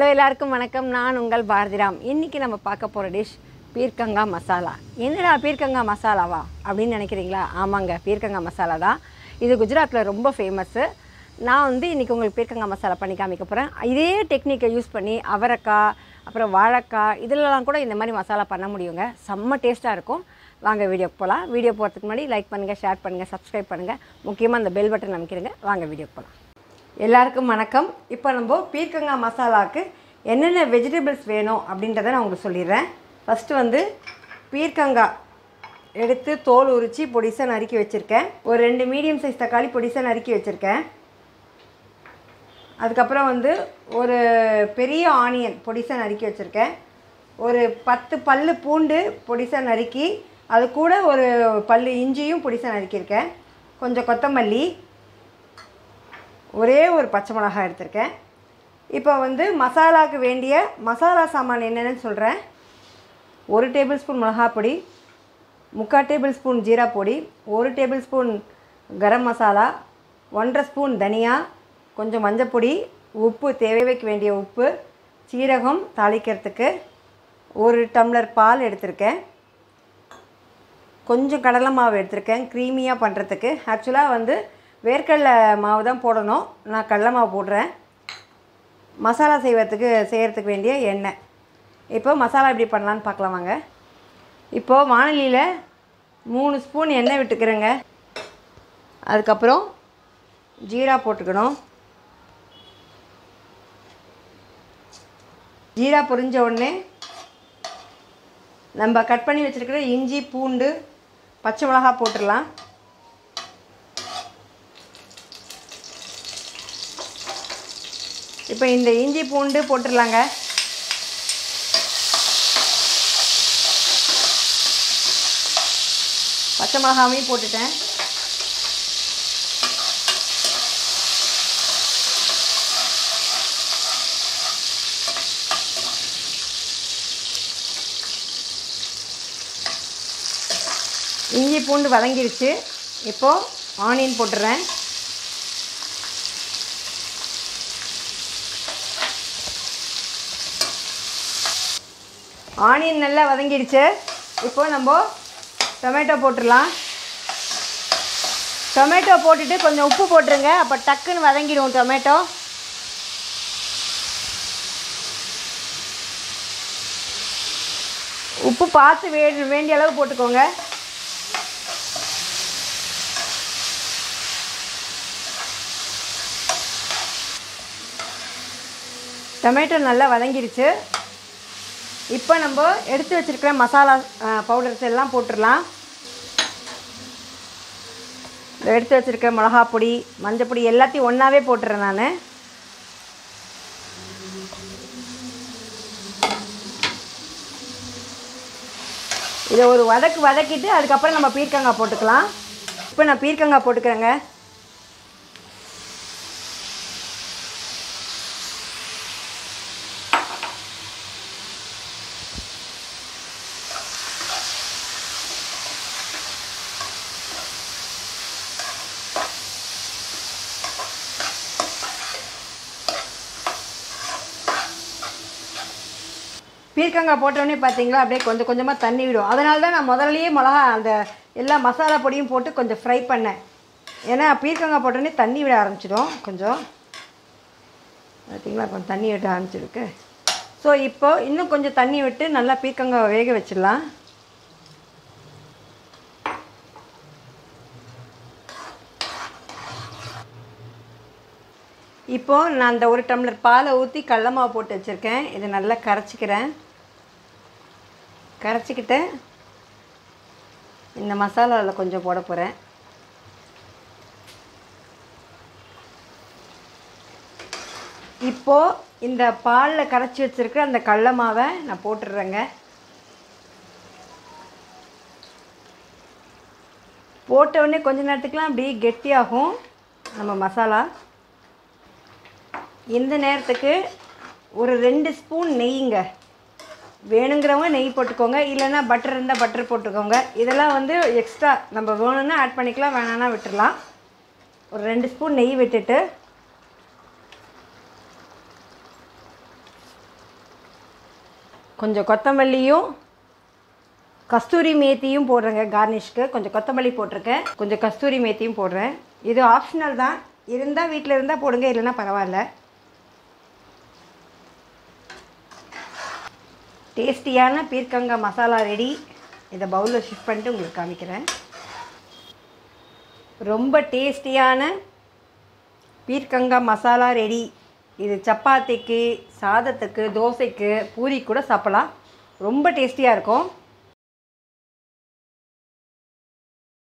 hello எல்லாருக்கும் வணக்கம் நான் உங்கள் பாரதிராம் இன்றைக்கி நம்ம பார்க்க போகிற டிஷ் பீர்க்கங்கா மசாலா என்னடா பீர்க்கங்கா மசாலாவா அப்படின்னு நினைக்கிறீங்களா ஆமாங்க பீர்க்கங்கா மசாலா தான் இது குஜராத்தில் ரொம்ப ஃபேமஸ்ஸு நான் வந்து இன்றைக்கி உங்களுக்கு பீர்க்கங்கா மசாலா பண்ணி காமிக்க போகிறேன் இதே டெக்னிக்கை யூஸ் பண்ணி அவரைக்காய் அப்புறம் வாழைக்காய் இதிலலாம் கூட இந்த மாதிரி மசாலா பண்ண முடியுங்க செம்ம டேஸ்ட்டாக இருக்கும் வாங்க வீடியோக்கு போகலாம் வீடியோ போகிறதுக்கு முன்னாடி லைக் பண்ணுங்கள் ஷேர் பண்ணுங்கள் சப்ஸ்கிரைப் பண்ணுங்கள் முக்கியமாக அந்த பெல் பட்டன் அமைக்கிறங்க வாங்க வீடியோக்கு போகலாம் எல்லாருக்கும் வணக்கம் இப்போ நம்ம பீர்க்கங்காய் மசாலாவுக்கு என்னென்ன வெஜிடபிள்ஸ் வேணும் அப்படின்றத நான் உங்களுக்கு சொல்லிடுறேன் ஃபஸ்ட்டு வந்து பீர்க்கங்காய் எடுத்து தோல் உரித்து பொடிசாக நறுக்கி வச்சுருக்கேன் ஒரு ரெண்டு மீடியம் சைஸ் தக்காளி பொடிசாக நறுக்கி வச்சுருக்கேன் அதுக்கப்புறம் வந்து ஒரு பெரிய ஆனியன் பொடிசாக நறுக்கி வச்சுருக்கேன் ஒரு பத்து பல்லு பூண்டு பொடிசாக நறுக்கி அது கூட ஒரு பல்லு இஞ்சியும் பொடிசாக நறுக்கியிருக்கேன் கொஞ்சம் கொத்தமல்லி ஒரே ஒரு பச்சை மிளகாய் எடுத்திருக்கேன் இப்போ வந்து மசாலாவுக்கு வேண்டிய மசாலா சாமான் என்னென்னு சொல்கிறேன் ஒரு டேபிள் ஸ்பூன் மிளகாய் பொடி முக்கால் டேபிள் ஸ்பூன் ஜீரா பொடி ஒரு டேபிள் ஸ்பூன் கரம் மசாலா ஒன்றரை ஸ்பூன் தனியா கொஞ்சம் மஞ்சப்பொடி உப்பு தேவைக்கு வேண்டிய உப்பு சீரகம் தாளிக்கிறதுக்கு ஒரு டம்ளர் பால் எடுத்திருக்கேன் கொஞ்சம் கடலை மாவு எடுத்திருக்கேன் க்ரீமியாக பண்ணுறதுக்கு ஆக்சுவலாக வந்து வேர்க்கடலை மாவு தான் போடணும் நான் கடலை மாவு போடுறேன் மசாலா செய்வதுக்கு செய்கிறதுக்கு வேண்டிய எண்ணெய் இப்போ மசாலா எப்படி பண்ணலான்னு பார்க்கலாம் வாங்க இப்போது வானலியில் மூணு ஸ்பூன் எண்ணெய் விட்டுக்கிறேங்க அதுக்கப்புறம் ஜீரா போட்டுக்கணும் ஜீரா பொரிஞ்ச உடனே நம்ம கட் பண்ணி வச்சுருக்கிற இஞ்சி பூண்டு பச்சை மிளகா போட்டுடலாம் இப்போ இந்த இஞ்சி பூண்டு போட்டுடலாங்க பச்சை மிளகாவையும் போட்டுட்டேன் இஞ்சி பூண்டு வதங்கிருச்சு இப்போது ஆனியன் போட்டுறேன் ஆனியன் நல்லா வதங்கிடுச்சு இப்போ நம்ம டொமேட்டோ போட்டுடலாம் டொமேட்டோ போட்டுட்டு கொஞ்சம் உப்பு போட்டுருங்க அப்போ டக்குன்னு வதங்கிடும் டொமேட்டோ உப்பு பார்த்து வே வேண்டிய அளவு போட்டுக்கோங்க டொமேட்டோ நல்லா வதங்கிடுச்சு இப்போ நம்ம எடுத்து வச்சுருக்கிற மசாலா பவுடர்ஸ் எல்லாம் போட்டுடலாம் இந்த எடுத்து வச்சுருக்க மிளகா பொடி மஞ்சள் பொடி எல்லாத்தையும் ஒன்றாவே போட்டுறேன் நான் இதை ஒரு வதக்கு வதக்கிட்டு அதுக்கப்புறம் நம்ம பீர்க்கங்காய் போட்டுக்கலாம் இப்போ நான் பீர்க்கங்காய் போட்டுக்கிறேங்க பீர்க்கங்காய் போட்டோடனே பார்த்தீங்களா அப்படியே கொஞ்சம் கொஞ்சமாக தண்ணி விடும் அதனால தான் நான் முதல்லயே மிளகா அந்த எல்லா மசாலா பொடியும் போட்டு கொஞ்சம் ஃப்ரை பண்ணேன் ஏன்னா பீர்க்கங்காய் போட்டோடனே தண்ணி விட ஆரம்பிச்சிடும் கொஞ்சம் பார்த்தீங்களா கொஞ்சம் தண்ணி விட ஆரம்பிச்சிருக்கு ஸோ இப்போ இன்னும் கொஞ்சம் தண்ணி விட்டு நல்லா பீர்க்கங்காய் வேக வச்சிடலாம் இப்போது நான் அந்த ஒரு டம்ளர் பாலை ஊற்றி கடல மாவு போட்டு வச்சுருக்கேன் இதை நல்லா கரைச்சிக்கிறேன் கரைச்சிக்கிட்டு இந்த மசாலாவில் கொஞ்சம் போட போகிறேன் இப்போது இந்த பாலில் கரைச்சி வச்சுருக்கிற அந்த கடல மாவை நான் போட்டுடுறேங்க போட்ட உடனே கொஞ்ச நேரத்துக்குலாம் அப்படியே கெட்டியாகும் நம்ம மசாலா இந்த நேரத்துக்கு ஒரு ரெண்டு ஸ்பூன் நெய்யுங்க வேணுங்கிறவங்க நெய் போட்டுக்கோங்க இல்லைன்னா பட்டர் இருந்தால் பட்டர் போட்டுக்கோங்க இதெல்லாம் வந்து எக்ஸ்ட்ரா நம்ம வேணும்னா ஆட் பண்ணிக்கலாம் வேணான்னா விட்டுடலாம் ஒரு ரெண்டு ஸ்பூன் நெய் விட்டுட்டு கொஞ்சம் கொத்தமல்லியும் கஸ்தூரி மேத்தியும் போடுறேங்க கார்னிஷ்க்கு கொஞ்சம் கொத்தமல்லி போட்டிருக்கேன் கொஞ்சம் கஸ்தூரி மேத்தியும் போடுறேன் இது ஆப்ஷனல் தான் இருந்தால் வீட்டில் இருந்தால் போடுங்க இல்லைன்னா பரவாயில்ல டேஸ்டியான பீர்க்கங்காய் மசாலா ரெடி இதை பவுலில் ஷிஃப்ட் பண்ணிட்டு உங்களுக்கு காமிக்கிறேன் ரொம்ப டேஸ்டியான பீர்க்கங்காய் மசாலா ரெடி இது சப்பாத்திக்கு சாதத்துக்கு தோசைக்கு பூரி கூட சாப்பிடலாம் ரொம்ப டேஸ்டியாக இருக்கும்